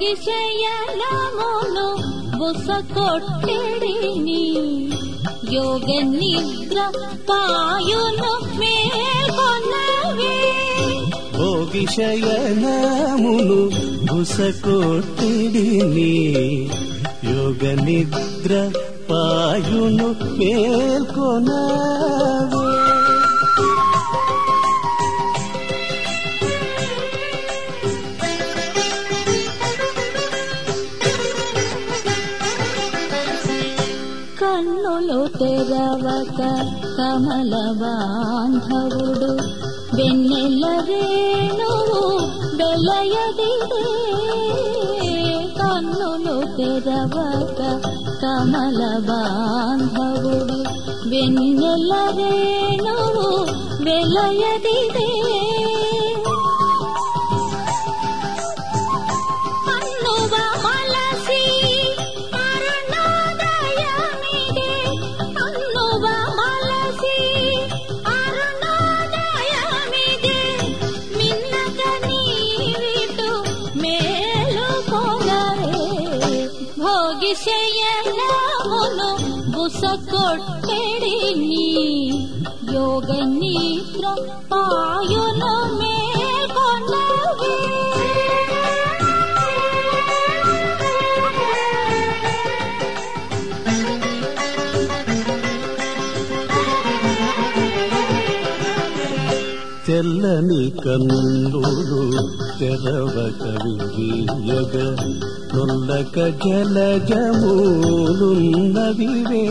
భోగి శయనమును బుస కొట్టెడిని యోగ నిద్ర పాయును మేల్కొన్నవే భోగి శయనమును భుసకొట్టిడిని యోగ నిద్ర పాయును పేల్కొనవే కన్నులు తెరవక కమల బాంధవుడు వెన్నెల రేణువు వెలయదిదే కన్నులు తెరవక కమల బాంధవుడు వెన్నెల రేణువు వెలయదిదే అన్నువ మలసి అరుణోదయమిదే అన్నువ మలసి అరుణోదయమిదే మిన్నగ నీవిటు మేలుకొనవే భోగి శయనమును బుస కొట్టెడిని యోగ నిద్ర పాయును మేల్కొనవే తెల్లని కన్నులు తెరవక విరియగ నొల్లక జలజములున్నవివే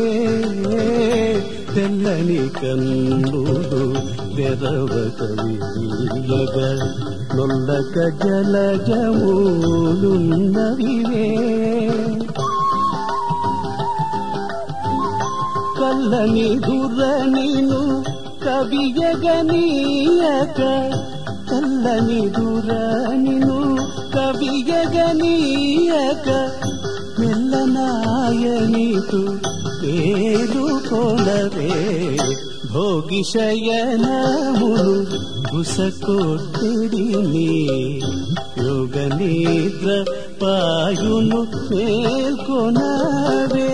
తెల్లని కన్నులు తెరవక విరియగ నొల్లక జలజములున్నవివే కల్లని దురనిను కవియగనీయక కల్లని దురనిను కవియగనీయక మెల్లనాయనితు పేరుకొనవే భోగి శయనములు గుసకొట్టిడిని యోగ నిద్ర పాయును పేర్కొనవే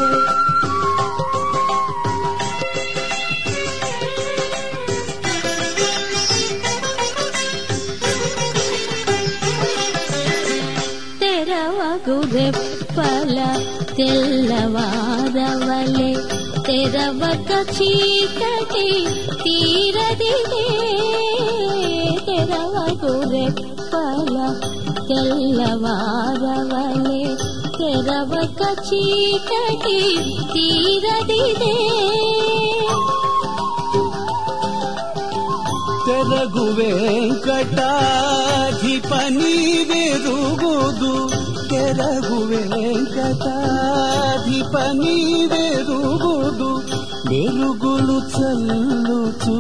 తెరవగు రెప్పల తెల్లవారవలే తెరవక చీకటి తీరదిదే తెరవగు రెప్పల తెల్లవారవలే తెరవక చీకటి తీరదిదే తెరగు వెంకటాధిపని వెరుగుదు తెరగు వెంకటాధిపని వెరుగుదు మెరుగులు చల్లుచు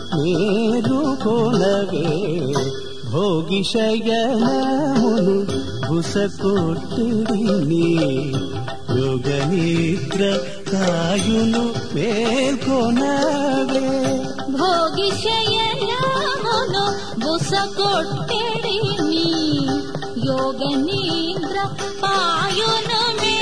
మేలుకొనవే భోగి శయనమును భుసకొట్టిడిని యోగ నిద్ర కాయును మేల్కొనవే భోగి శయనమును బుస కొట్టెడిని యోగ నిద్ర పాయును మే